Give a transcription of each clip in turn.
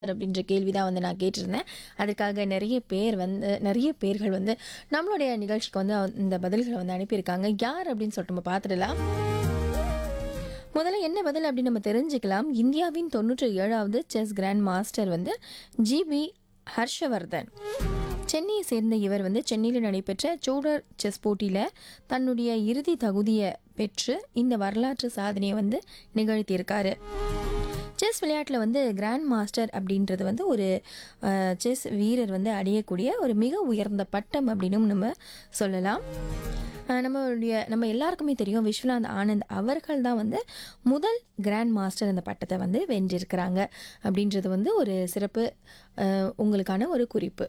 அப்படின்ற கேள்வி தான் வந்து நான் கேட்டிருந்தேன் அதுக்காக நிறைய பேர் வந்து நிறைய பேர்கள் வந்து நம்மளுடைய நிகழ்ச்சிக்கு வந்து இந்த பதில்களை வந்து அனுப்பியிருக்காங்க யார் அப்படின்னு சொல்லிட்டு நம்ம பார்த்துடலாம் முதல்ல என்ன பதில் அப்படின்னு நம்ம தெரிஞ்சுக்கலாம் இந்தியாவின் தொண்ணூற்றி ஏழாவது செஸ் கிராண்ட் மாஸ்டர் வந்து ஜிபி ஹர்ஷவர்தன் சென்னையை சேர்ந்த இவர் வந்து சென்னையில் நடைபெற்ற சோடர் செஸ் போட்டியில் தன்னுடைய இறுதி தகுதியை பெற்று இந்த வரலாற்று சாதனையை வந்து நிகழ்த்தியிருக்காரு செஸ் விளையாட்டில் வந்து கிராண்ட் மாஸ்டர் அப்படின்றது வந்து ஒரு அஹ், செஸ் வீரர் வந்து அடையக்கூடிய ஒரு மிக உயர்ந்த பட்டம் அப்படின்னும் நம்ம சொல்லலாம் அஹ், நம்மளுடைய நம்ம எல்லாருக்குமே தெரியும் விஸ்வநாத் ஆனந்த் அவர்கள் தான் வந்து முதல் கிராண்ட் மாஸ்டர் அந்த பட்டத்தை வந்து வென்றிருக்கிறாங்க அப்படின்றது வந்து ஒரு சிறப்பு அஹ், உங்களுக்கான ஒரு குறிப்பு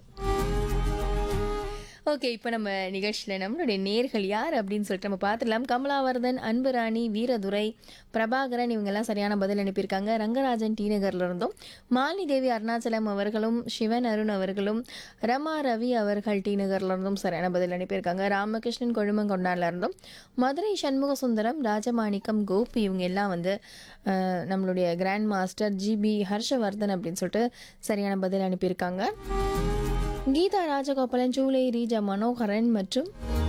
ஓகே இப்போ நம்ம நிகழ்ச்சியில் நம்மளுடைய நேர்கள் யார் அப்படின்னு சொல்லிட்டு நம்ம பார்த்துடலாம் கமலாவர்தன் அன்புராணி வீரதுரை பிரபாகரன் இவங்கெல்லாம் சரியான பதில் அனுப்பியிருக்காங்க ரங்கராஜன் டி நகர்ல இருந்தும் மாலினி தேவி அருணாச்சலம் அவர்களும் சிவன் அருண் அவர்களும் ரமா ரவி அவர்கள் டி நகர்ல இருந்தும் சரியான பதில் அனுப்பியிருக்காங்க ராமகிருஷ்ணன் கொழுமங்கொண்டான்ல இருந்தும் மதுரை சண்முக சுந்தரம் ராஜமாணிக்கம் கோபி இவங்க எல்லாம் வந்து அஹ், நம்மளுடைய கிராண்ட் மாஸ்டர் ஜிபி ஹர்ஷவர்தன் அப்படின்னு சொல்லிட்டு சரியான பதில் அனுப்பியிருக்காங்க கீதா ராஜகோபாலன் ஜூலை ரீஜா மனோகரன் மற்றும்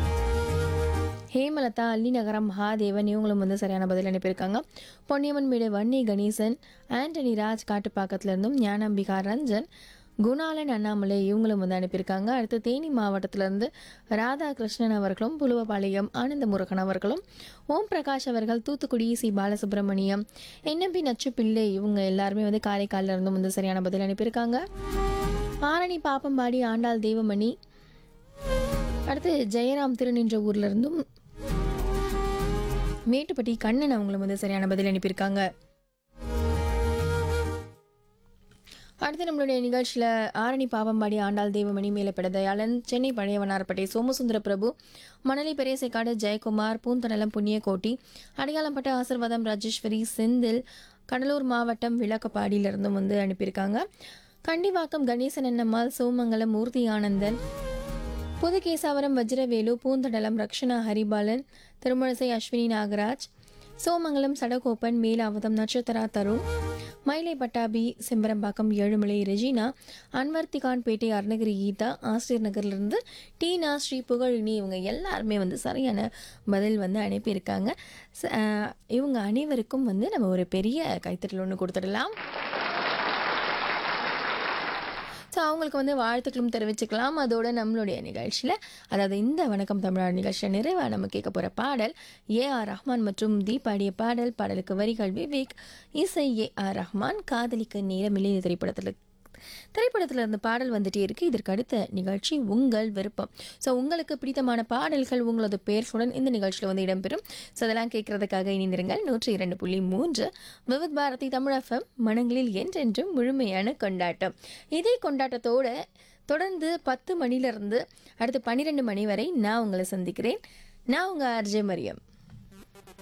ஹேமலதா அல்லிநகரம் மகாதேவன் இவங்களும் வந்து சரியான பதில் அனுப்பியிருக்காங்க பொன்னியம்மன் மீடு வன்னி கணேசன் ஆண்டனி ராஜ் காட்டுப்பாக்கத்துல இருந்தும் ஞானம்பிகா ரஞ்சன் குணாலன் அண்ணாமலை இவங்களும் வந்து அனுப்பியிருக்காங்க அடுத்து தேனி மாவட்டத்திலிருந்து ராதாகிருஷ்ணன் அவர்களும் புலுவபாளையம் ஆனந்த முருகன் அவர்களும் ஓம் பிரகாஷ் அவர்கள் தூத்துக்குடி சி பாலசுப்ரமணியம் என்எம்பி நச்சு பிள்ளை இவங்க எல்லாருமே வந்து காரைக்காலில் இருந்தும் வந்து சரியான பதில் அனுப்பியிருக்காங்க ஆரணி பாப்பம்பாடி ஆண்டாள் தேவமணி அடுத்து ஜெயராம் திருநின்ற ஊர்ல இருந்தும் மேட்டுப்பட்டி கண்ணன் அவங்களும் வந்து சரியான பதில் அனுப்பியிருக்காங்க அடுத்து நம்மளுடைய நிகழ்ச்சியில் ஆரணி பாவம்பாடி ஆண்டாள் தேவமணி மேலப்பட தயாளன் சென்னை பழைய வண்ணாரப்பேட்டை சோமசுந்தர பிரபு மணலி பெரியசைக்காடு ஜெயக்குமார் பூந்தடலம் புண்ணியகோட்டி அடையாளம்பட்ட ஆசிர்வாதம் ராஜேஸ்வரி செந்தில் கடலூர் மாவட்டம் விளக்கப்பாடியிலிருந்தும் வந்து அனுப்பியிருக்காங்க கண்டிவாக்கம் கணேசன் அண்ணம்மாள் சோமங்கலம் மூர்த்தி ஆனந்தன் புதுகேசாவரம் வஜ்ரவேலு பூந்தடலம் ரக்ஷனா ஹரிபாலன் திருமணசை அஸ்வினி நாகராஜ் சோமங்கலம் சடகோப்பன் மேலாவதம் நட்சத்திரா தருண் மயிலை பட்டாபி செம்பரம்பாக்கம் ஏழுமலை ரெஜினா அன்வர்த்திகான் பேட்டை அருணகிரி கீதா ஆசிரியர் நகர்லேருந்து டீனா ஸ்ரீ புகழினி இவங்க எல்லாருமே வந்து சரியான பதில் வந்து அனுப்பியிருக்காங்க ச- அஹ் இவங்க அனைவருக்கும் வந்து நம்ம ஒரு பெரிய கைத்தட்டல் ஒன்று கொடுத்துடலாம் ஸோ அவங்களுக்கு வந்து வாழ்த்துக்களும் தெரிவிச்சுக்கலாம் அதோட நம்மளுடைய நிகழ்ச்சியில் அதாவது இந்த வணக்கம் தமிழ்நாடு நிகழ்ச்சியில் நிறைவாக நம்ம கேட்க போகிற பாடல் ஏ ஆர் ரஹ்மான் மற்றும் தி பாடிய பாடல் பாடலுக்கு வரிகள் விவேக் இசை ஏ ஆர் ரஹ்மான் காதலிக்க நேரமில்லை இந்த திரைப்படத்தில் திரைப்படத்தில் இருந்த பாடல் வந்துட்டே இருக்கு இதற்கு அடுத்த நிகழ்ச்சி உங்கள் விருப்பம் ஸோ உங்களுக்கு பிடித்தமான பாடல்கள் உங்களது பெயர்களுடன் இந்த நிகழ்ச்சியில் வந்து இடம்பெறும் ஸோ அதெல்லாம் கேட்கறதுக்காக இணைந்திருங்கள் நூற்றி இரண்டு புள்ளி மூன்று விவித் பாரதி தமிழ் எஃப்எம் மனங்களில் என்றென்றும் முழுமையான கொண்டாட்டம் இதே கொண்டாட்டத்தோட தொடர்ந்து பத்து மணிலிருந்து அடுத்து பன்னிரெண்டு மணி வரை நான் உங்களை சந்திக்கிறேன் நான் உங்கள் ஆர்ஜே மரியம்